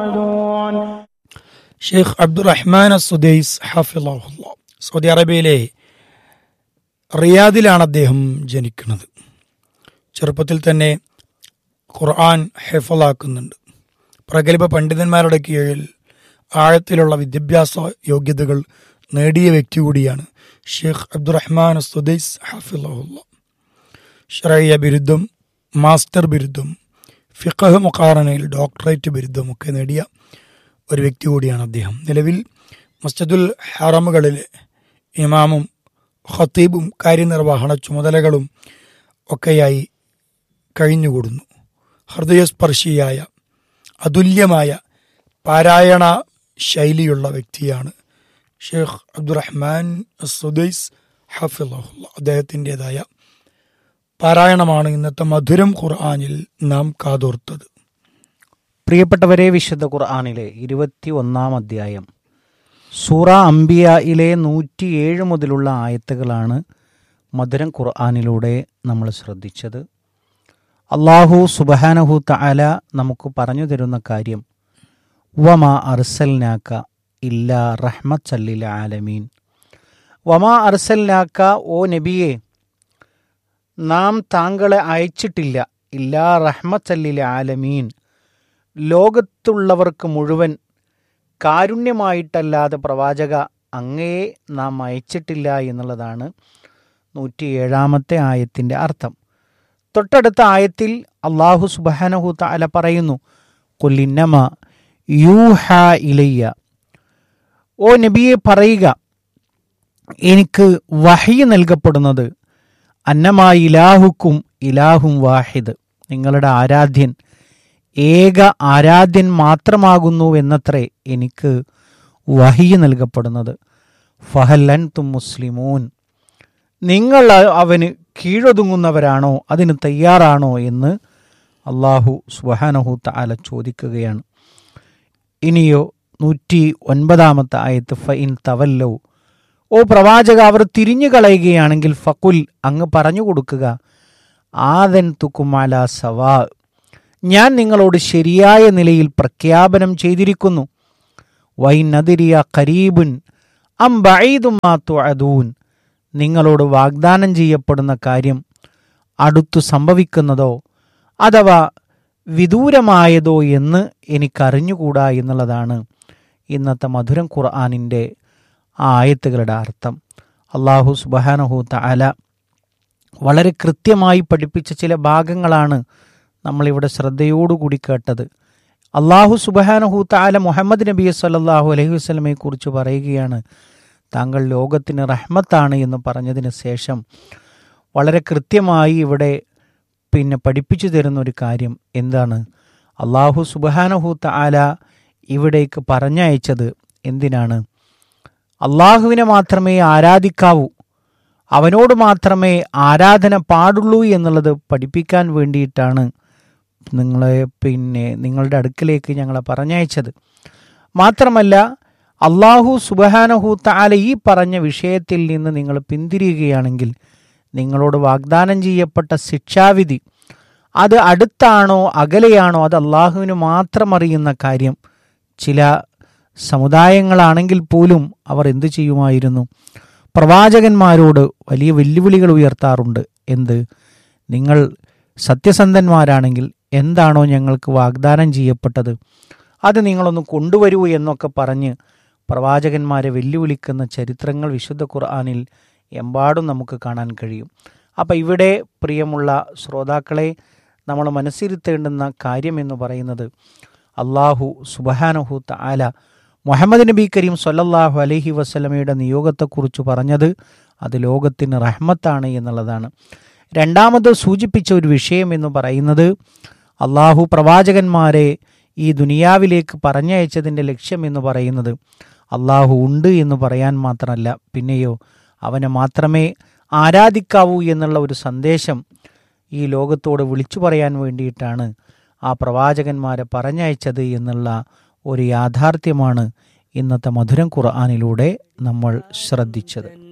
توعدون Sheikh Abdurrahman Sudais ഹഫിള്ള Saudi അറേബ്യയിലെ റിയാദിലാണ് അദ്ദേഹം ജനിക്കുന്നത് ചെറുപ്പത്തിൽ തന്നെ ഖുർആൻ ഹെഫലാക്കുന്നുണ്ട് പ്രഗത്ഭ പണ്ഡിതന്മാരുടെ കീഴിൽ ആഴത്തിലുള്ള വിദ്യാഭ്യാസ യോഗ്യതകൾ നേടിയ വ്യക്തി കൂടിയാണ് ഷെയ്ഖ് അബ്ദുറഹ്മാൻ സുദൈസ് ഹഫിള്ള ഷറയ്യ ബിരുദം മാസ്റ്റർ ബിരുദം ഫിഖഹ് മുഖാറനയിൽ ഡോക്ടറേറ്റ് ബിരുദം ഒക്കെ നേടിയ ഒരു വ്യക്തി കൂടിയാണ് അദ്ദേഹം നിലവിൽ മസ്ജിദുൽ ഹറമുകളിലെ ഇമാമും ഖത്തീബും കാര്യനിർവഹണ ചുമതലകളും ഒക്കെയായി കഴിഞ്ഞുകൂടുന്നു ഹൃദയസ്പർശിയായ അതുല്യമായ പാരായണ ശൈലിയുള്ള വ്യക്തിയാണ് ഷെയ്ഖ് അബ്ദുറഹ്മാൻ സുദൈസ് ഹഫിള്ള അദ്ദേഹത്തിൻ്റെതായ പാരായണമാണ് ഇന്നത്തെ മധുരം ഖുർആാനിൽ നാം കാതോർത്തത് പ്രിയപ്പെട്ടവരെ വിശുദ്ധ ഖുർആാനിലെ ഇരുപത്തി ഒന്നാം അധ്യായം സൂറ അംബിയയിലെ നൂറ്റിയേഴ് മുതലുള്ള ആയത്തുകളാണ് മധുരം ഖുർആാനിലൂടെ നമ്മൾ ശ്രദ്ധിച്ചത് അള്ളാഹു സുബഹാനഹു തഅല നമുക്ക് പറഞ്ഞു തരുന്ന കാര്യം വമാ അർസൽനാക്ക ഇല്ല റഹ്മത്ത് സല്ലിൽ ആലമീൻ വമാ അർസൽനാക്ക ഓ നബിയെ നാം താങ്കളെ അയച്ചിട്ടില്ല ഇല്ലാ റഹ്മത്ത് സല്ലിൽ ആലമീൻ ലോകത്തുള്ളവർക്ക് മുഴുവൻ കാരുണ്യമായിട്ടല്ലാതെ പ്രവാചക അങ്ങയെ നാം അയച്ചിട്ടില്ല എന്നുള്ളതാണ് നൂറ്റിയേഴാമത്തെ ആയത്തിൻ്റെ അർത്ഥം തൊട്ടടുത്ത ആയത്തിൽ അള്ളാഹു സുബാനഹു തല പറയുന്നു കൊല്ലിന്നമ യൂഹ ഇലയ്യ ഓ നബിയെ പറയുക എനിക്ക് വഹി നൽകപ്പെടുന്നത് അന്നമാ ഇലാഹുക്കും ഇലാഹും വാഹിദ് നിങ്ങളുടെ ആരാധ്യൻ ഏക ആരാധ്യൻ മാത്രമാകുന്നു എന്നത്രേ എനിക്ക് വഹിയ നൽകപ്പെടുന്നത് ഫഹല്ലൻ തും മുസ്ലിമൂൻ നിങ്ങൾ അവന് കീഴൊതുങ്ങുന്നവരാണോ അതിന് തയ്യാറാണോ എന്ന് അള്ളാഹു സുബാനഹു താല ചോദിക്കുകയാണ് ഇനിയോ നൂറ്റി ഒൻപതാമത്തെ ആയത്ത് ഫൈൻ തവല്ലൗ ഓ പ്രവാചക അവർ തിരിഞ്ഞു കളയുകയാണെങ്കിൽ ഫക്കുൽ അങ്ങ് പറഞ്ഞു കൊടുക്കുക ആദൻ തുക്കുമാല സവാ ഞാൻ നിങ്ങളോട് ശരിയായ നിലയിൽ പ്രഖ്യാപനം ചെയ്തിരിക്കുന്നു വൈനദിരിയ കരീബുൻ അം ബൈദുമാത്തു അദൂൻ നിങ്ങളോട് വാഗ്ദാനം ചെയ്യപ്പെടുന്ന കാര്യം അടുത്തു സംഭവിക്കുന്നതോ അഥവാ വിദൂരമായതോ എന്ന് എനിക്കറിഞ്ഞുകൂടാ എന്നുള്ളതാണ് ഇന്നത്തെ മധുരം ഖുർആാനിൻ്റെ ആ ആയത്തുകളുടെ അർത്ഥം അള്ളാഹു സുബാനഹു തഅല വളരെ കൃത്യമായി പഠിപ്പിച്ച ചില ഭാഗങ്ങളാണ് നമ്മളിവിടെ ശ്രദ്ധയോടുകൂടി കേട്ടത് അള്ളാഹു സുബാനഹു താല മുഹമ്മദ് നബി സല്ലാഹു അലൈഹി വസ്ലമയെ കുറിച്ച് പറയുകയാണ് താങ്കൾ ലോകത്തിന് റഹ്മത്താണ് എന്ന് പറഞ്ഞതിന് ശേഷം വളരെ കൃത്യമായി ഇവിടെ പിന്നെ പഠിപ്പിച്ചു തരുന്ന ഒരു കാര്യം എന്താണ് അള്ളാഹു സുബാനഹു താല ഇവിടേക്ക് പറഞ്ഞയച്ചത് എന്തിനാണ് അള്ളാഹുവിനെ മാത്രമേ ആരാധിക്കാവൂ അവനോട് മാത്രമേ ആരാധന പാടുള്ളൂ എന്നുള്ളത് പഠിപ്പിക്കാൻ വേണ്ടിയിട്ടാണ് നിങ്ങളെ പിന്നെ നിങ്ങളുടെ അടുക്കിലേക്ക് ഞങ്ങളെ പറഞ്ഞയച്ചത് മാത്രമല്ല അള്ളാഹു സുബഹാനഹു താല ഈ പറഞ്ഞ വിഷയത്തിൽ നിന്ന് നിങ്ങൾ പിന്തിരിയുകയാണെങ്കിൽ നിങ്ങളോട് വാഗ്ദാനം ചെയ്യപ്പെട്ട ശിക്ഷാവിധി അത് അടുത്താണോ അകലെയാണോ അത് അള്ളാഹുവിന് മാത്രം അറിയുന്ന കാര്യം ചില സമുദായങ്ങളാണെങ്കിൽ പോലും അവർ എന്തു ചെയ്യുമായിരുന്നു പ്രവാചകന്മാരോട് വലിയ വെല്ലുവിളികൾ ഉയർത്താറുണ്ട് എന്ത് നിങ്ങൾ സത്യസന്ധന്മാരാണെങ്കിൽ എന്താണോ ഞങ്ങൾക്ക് വാഗ്ദാനം ചെയ്യപ്പെട്ടത് അത് നിങ്ങളൊന്ന് കൊണ്ടുവരൂ എന്നൊക്കെ പറഞ്ഞ് പ്രവാചകന്മാരെ വെല്ലുവിളിക്കുന്ന ചരിത്രങ്ങൾ വിശുദ്ധ ഖുർആാനിൽ എമ്പാടും നമുക്ക് കാണാൻ കഴിയും അപ്പം ഇവിടെ പ്രിയമുള്ള ശ്രോതാക്കളെ നമ്മൾ മനസ്സിരുത്തേണ്ടുന്ന കാര്യം എന്ന് പറയുന്നത് അള്ളാഹു സുബഹാനഹു താല മുഹമ്മദ് നബി കരീം സൊല്ലാഹു അലഹി വസ്ലമയുടെ നിയോഗത്തെക്കുറിച്ച് പറഞ്ഞത് അത് ലോകത്തിന് റഹ്മത്താണ് എന്നുള്ളതാണ് രണ്ടാമത് സൂചിപ്പിച്ച ഒരു വിഷയം എന്ന് പറയുന്നത് അള്ളാഹു പ്രവാചകന്മാരെ ഈ ദുനിയാവിലേക്ക് പറഞ്ഞയച്ചതിൻ്റെ ലക്ഷ്യം എന്ന് പറയുന്നത് അള്ളാഹു ഉണ്ട് എന്ന് പറയാൻ മാത്രമല്ല പിന്നെയോ അവനെ മാത്രമേ ആരാധിക്കാവൂ എന്നുള്ള ഒരു സന്ദേശം ഈ ലോകത്തോട് വിളിച്ചു പറയാൻ വേണ്ടിയിട്ടാണ് ആ പ്രവാചകന്മാരെ പറഞ്ഞയച്ചത് എന്നുള്ള ഒരു യാഥാർത്ഥ്യമാണ് ഇന്നത്തെ മധുരം ഖുർആാനിലൂടെ നമ്മൾ ശ്രദ്ധിച്ചത്